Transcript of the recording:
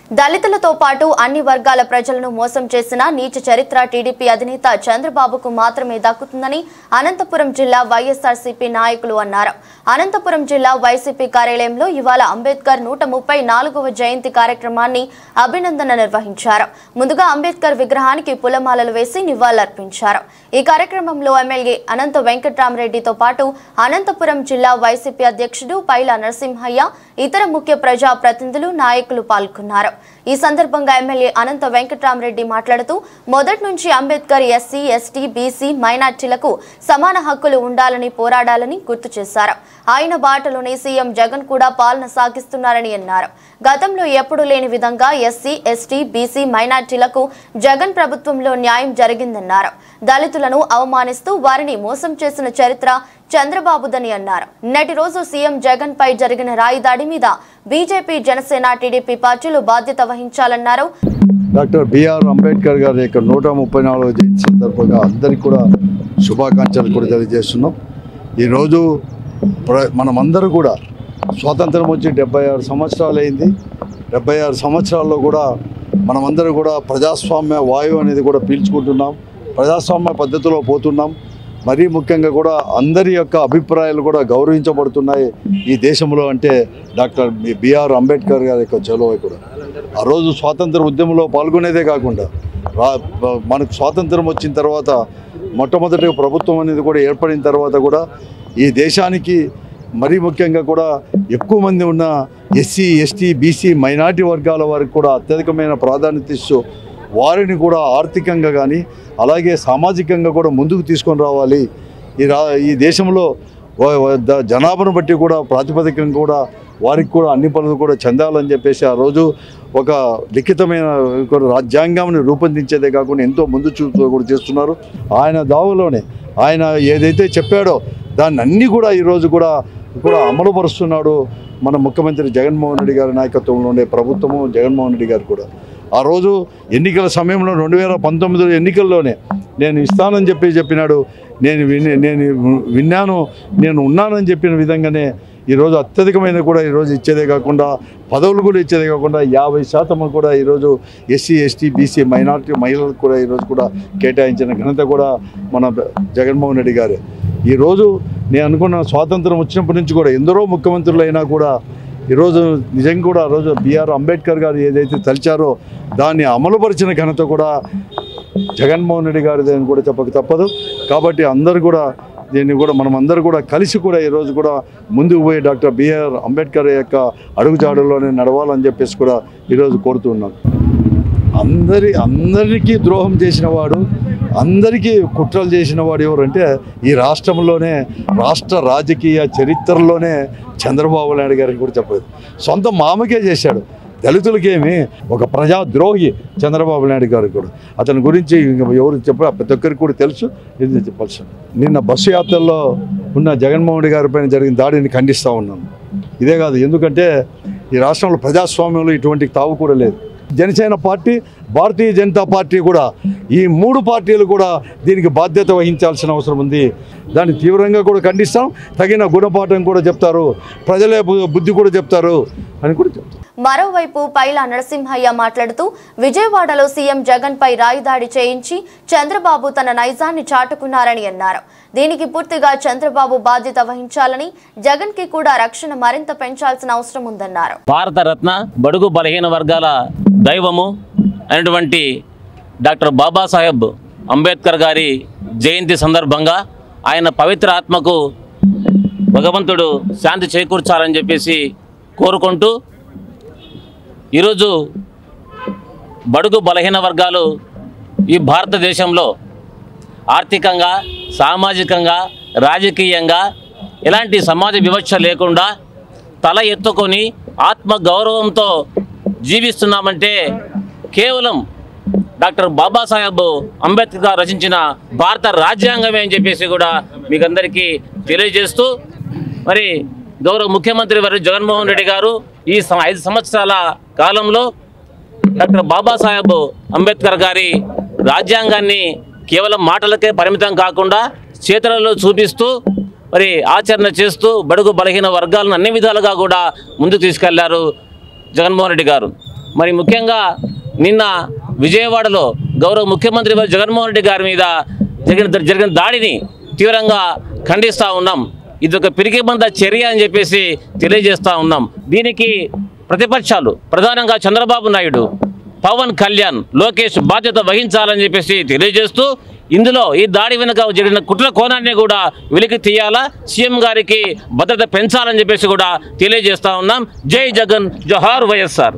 దళితులతో పాటు అన్ని వర్గాల ప్రజలను మోసం చేసిన నీచ చరిత్ర టీడీపీ అధినేత చంద్రబాబుకు మాత్రమే దక్కుతుందని అనంతపురం జిల్లా వైఎస్ఆర్సీపీ నాయకులు అన్నారు అనంతపురం జిల్లా వైసీపీ కార్యాలయంలో ఇవాళ అంబేద్కర్ నూట ముప్పై నాలుగవ జయంతి కార్యక్రమాన్ని అభినందన నిర్వహించారు ముందుగా అంబేద్కర్ విగ్రహానికి పూలమాలలు వేసి నివాళులర్పించారు ఈ కార్యక్రమంలో ఎమ్మెల్యే అనంత వెంకట్రామరెడ్డితో పాటు అనంతపురం జిల్లా వైసీపీ అధ్యక్షుడు పైల నరసింహయ్య ఇతర ముఖ్య ప్రజా ప్రతినిధులు నాయకులు పాల్గొన్నారు ఈ సందర్భంగా ఎమ్మెల్యే అనంత వెంకట్రామరెడ్డి మాట్లాడుతూ మొదటి నుంచి అంబేద్కర్ ఎస్సీ ఎస్టీ బీసీ మైనార్టీలకు సమాన హక్కులు ఉండాలని పోరాడాలని గుర్తు చేశారు ఆయన బాటలోనే సీఎం జగన్ కూడా పాలన సాగిస్తున్నారని అన్నారు గతంలో ఎప్పుడూ లేని విధంగా ఎస్సీ ఎస్టీ బీసీ మైనార్టీలకు జగన్ ప్రభుత్వంలో న్యాయం జరిగిందన్నారు దళితులను అవమానిస్తూ వారిని మోసం చేసిన చరిత్ర చంద్రబాబుదని అన్నారు నేటి రోజు సీఎం జగన్ పై జరిగిన రాయి దాడి మీద బీజేపీ జనసేన టీడీపీ పార్టీలు బాధ్యత వహించాలన్నారు డాక్టర్ బిఆర్ అంబేద్కర్ గారి యొక్క నూట ముప్పై నాలుగవ జయంతి సందర్భంగా అందరికీ కూడా శుభాకాంక్షలు కూడా తెలియజేస్తున్నాం ఈరోజు ప్ర మనమందరూ కూడా స్వాతంత్రం వచ్చి డెబ్బై ఆరు సంవత్సరాలు అయింది డెబ్బై ఆరు సంవత్సరాల్లో కూడా మనమందరూ కూడా ప్రజాస్వామ్య వాయువు అనేది కూడా పీల్చుకుంటున్నాం ప్రజాస్వామ్య పద్ధతిలో పోతున్నాం మరీ ముఖ్యంగా కూడా అందరి యొక్క అభిప్రాయాలు కూడా గౌరవించబడుతున్నాయి ఈ దేశంలో అంటే డాక్టర్ బిఆర్ అంబేద్కర్ గారి యొక్క చొరవ కూడా ఆ రోజు స్వాతంత్ర ఉద్యమంలో పాల్గొనేదే కాకుండా రా మనకు స్వాతంత్రం వచ్చిన తర్వాత మొట్టమొదటి ప్రభుత్వం అనేది కూడా ఏర్పడిన తర్వాత కూడా ఈ దేశానికి మరీ ముఖ్యంగా కూడా ఎక్కువ మంది ఉన్న ఎస్సీ ఎస్టీ బీసీ మైనార్టీ వర్గాల వారికి కూడా అత్యధికమైన ప్రాధాన్యత ఇస్తూ వారిని కూడా ఆర్థికంగా కానీ అలాగే సామాజికంగా కూడా ముందుకు తీసుకొని రావాలి ఈ రా ఈ దేశంలో వ- వ- ద- జనాభాను బట్టి కూడా ప్రాతిపదికంగా కూడా వారికి కూడా అన్ని పనులు కూడా చెందాలని చెప్పేసి ఆ రోజు ఒక లిఖితమైన ఒక రాజ్యాంగాన్ని రూపొందించేదే కాకుండా ఎంతో ముందు చూపు కూడా చేస్తున్నారు ఆయన దావులోనే ఆయన ఏదైతే చెప్పాడో దాన్ని అన్నీ కూడా ఈరోజు కూడా కూడా అమలుపరుస్తున్నాడు మన ముఖ్యమంత్రి జగన్మోహన్ రెడ్డి గారి నాయకత్వంలో ఉండే ప్రభుత్వము జగన్మోహన్ రెడ్డి గారు కూడా ఆ రోజు ఎన్నికల సమయంలో రెండు వేల పంతొమ్మిది ఎన్నికల్లోనే నేను ఇస్తానని చెప్పి చెప్పినాడు నేను విని నేను విన్నాను నేను ఉన్నానని చెప్పిన విధంగానే ఈరోజు అత్యధికమైన కూడా ఈరోజు ఇచ్చేదే కాకుండా పదవులు కూడా ఇచ్చేదే కాకుండా యాభై శాతం కూడా ఈరోజు ఎస్సీ ఎస్టీ బీసీ మైనారిటీ మహిళలకు కూడా ఈరోజు కూడా కేటాయించిన ఘనత కూడా మన జగన్మోహన్ రెడ్డి గారే ఈరోజు నేను అనుకున్న స్వాతంత్రం వచ్చినప్పటి నుంచి కూడా ఎందరో ముఖ్యమంత్రులు అయినా కూడా ఈరోజు నిజంగా కూడా ఆ రోజు బిఆర్ అంబేద్కర్ గారు ఏదైతే తలిచారో దాన్ని అమలుపరిచిన ఘనత కూడా జగన్మోహన్ రెడ్డి గారిది అని కూడా చెప్పక తప్పదు కాబట్టి అందరూ కూడా దీన్ని కూడా మనం అందరూ కూడా కలిసి కూడా ఈరోజు కూడా ముందుకు పోయి డాక్టర్ బిఆర్ అంబేద్కర్ యొక్క అడుగుజాడల్లోనే నడవాలని చెప్పేసి కూడా ఈరోజు కోరుతున్నాను అందరి అందరికీ ద్రోహం చేసిన వాడు అందరికీ కుట్రలు చేసిన వాడు ఎవరంటే ఈ రాష్ట్రంలోనే రాష్ట్ర రాజకీయ చరిత్రలోనే చంద్రబాబు నాయుడు గారిని కూడా చెప్పలేదు సొంత మామకే చేశాడు దళితులకేమి ఒక ప్రజాద్రోహి చంద్రబాబు నాయుడు గారు కూడా అతని గురించి ఇంక ఎవరు చెప్ప ప్రతి ఒక్కరికి కూడా తెలుసు ఇది చెప్పాల్సి నిన్న బస్సు యాత్రలో ఉన్న జగన్మోహన్ రెడ్డి గారి పైన జరిగిన దాడిని ఖండిస్తూ ఉన్నాను ఇదే కాదు ఎందుకంటే ఈ రాష్ట్రంలో ప్రజాస్వామ్యంలో ఇటువంటి తావు కూడా లేదు జనసేన పార్టీ భారతీయ జనతా పార్టీ కూడా ఈ మూడు పార్టీలు కూడా దీనికి బాధ్యత వహించాల్సిన అవసరం ఉంది దాన్ని తీవ్రంగా కూడా ఖండిస్తాం తగిన గుణపాఠం కూడా చెప్తారు ప్రజలే బు- బుద్ధి కూడా చెప్తారు అని కూడా చెప్తారు మరోవైపు పైలా నరసింహయ్య మాట్లాడుతూ విజయవాడలో సీఎం జగన్ పై రాయి దాడి చేయించి చంద్రబాబు తన నైజాన్ని చాటుకున్నారని అన్నారు దీనికి పూర్తిగా చంద్రబాబు బాధ్యత వహించాలని జగన్ కి కూడా రక్షణ మరింత పెంచాల్సిన అవసరం ఉందన్నారు భారతరత్న బడుగు బలహీన వర్గాల దైవము అయినటువంటి డాక్టర్ బాబాసాహెబ్ అంబేద్కర్ గారి జయంతి సందర్భంగా ఆయన పవిత్ర ఆత్మకు భగవంతుడు శాంతి చేకూర్చాలని చెప్పేసి కోరుకుంటూ ఈరోజు బడుగు బలహీన వర్గాలు ఈ భారతదేశంలో ఆర్థికంగా సామాజికంగా రాజకీయంగా ఎలాంటి సమాజ వివక్ష లేకుండా తల ఎత్తుకొని ఆత్మ గౌరవంతో జీవిస్తున్నామంటే కేవలం డాక్టర్ బాబాసాహెబ్ అంబేద్కర్ గారు రచించిన భారత రాజ్యాంగమే అని చెప్పేసి కూడా మీకు అందరికీ తెలియజేస్తూ మరి గౌరవ ముఖ్యమంత్రి వారు జగన్మోహన్ రెడ్డి గారు ఈ సం- ఐదు సంవత్సరాల కాలంలో డాక్టర్ బాబాసాహెబ్ అంబేద్కర్ గారి రాజ్యాంగాన్ని కేవలం మాటలకే పరిమితం కాకుండా చేతలలో చూపిస్తూ మరి ఆచరణ చేస్తూ బడుగు బలహీన వర్గాలను అన్ని విధాలుగా కూడా ముందుకు తీసుకెళ్లారు జగన్మోహన్ రెడ్డి గారు మరి ముఖ్యంగా నిన్న విజయవాడలో గౌరవ ముఖ్యమంత్రి వారు జగన్మోహన్ రెడ్డి గారి మీద జరిగిన జరిగిన దాడిని తీవ్రంగా ఖండిస్తూ ఉన్నాం ఇది ఒక పిరికిబంద చర్య అని చెప్పేసి తెలియజేస్తూ ఉన్నాం దీనికి ప్రతిపక్షాలు ప్రధానంగా చంద్రబాబు నాయుడు పవన్ కళ్యాణ్ లోకేష్ బాధ్యత వహించాలని చెప్పేసి తెలియజేస్తూ ఇందులో ఈ దాడి వెనుక జరిగిన కుట్ర కోణాన్ని కూడా వెలికి తీయాలా సీఎం గారికి భద్రత పెంచాలని చెప్పేసి కూడా తెలియజేస్తా ఉన్నాం జై జగన్ జోహార్ వైఎస్ఆర్